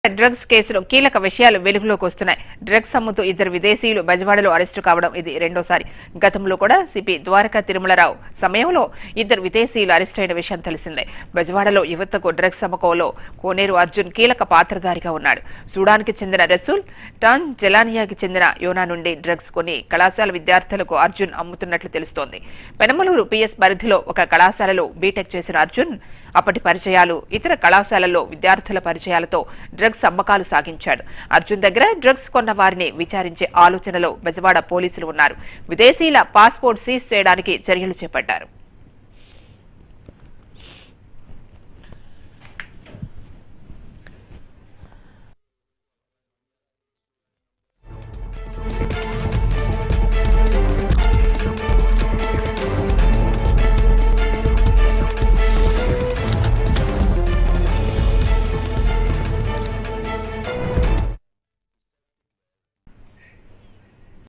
drugs కేసులో కీలక విషయాలు వెలుగులోకి వస్తున్నాయి డ్రగ్స్ అమ్ముతూ ఇద్దరు విదేశీయులు బెజవాడలో అరెస్టు కావడం ఇది రెండోసారి గతంలో కూడా సిపి ద్వారకా తిరుమలరావు సమయంలో ఇద్దరు విదేశీయులు అరెస్ట్ అయిన విషయం తెలిసిందే బెజవాడలో యువతకు డ్రగ్స్ అమ్మకంలో కోనేరు అర్జున్ కీలక పాత్రధారిగా ఉన్నాడు సూడాన్కి చెందిన రసూల్ టాన్ జలానియాకి చెందిన యోనా నుండి డ్రగ్స్ కొని కళాశాల విద్యార్థులకు అర్జున్ అమ్ముతున్నట్లు తెలుస్తోంది పెనమలూరు పిఎస్ పరిధిలో ఒక కళాశాలలో బీటెక్ చేసిన అర్జున్ అప్పటి పరిచయాలు ఇతర కళాశాలల్లో విద్యార్థుల పరిచయాలతో డ్రగ్స్ అమ్మకాలు సాగించాడు అర్జున్ దగ్గర డ్రగ్స్ కొన్న వారిని విచారించే ఆలోచనలో బెజవాడ పోలీసులు ఉన్నారు విదేశీయుల పాస్పోర్ట్ సీజ్ చేయడానికి చర్యలు చేపట్టారు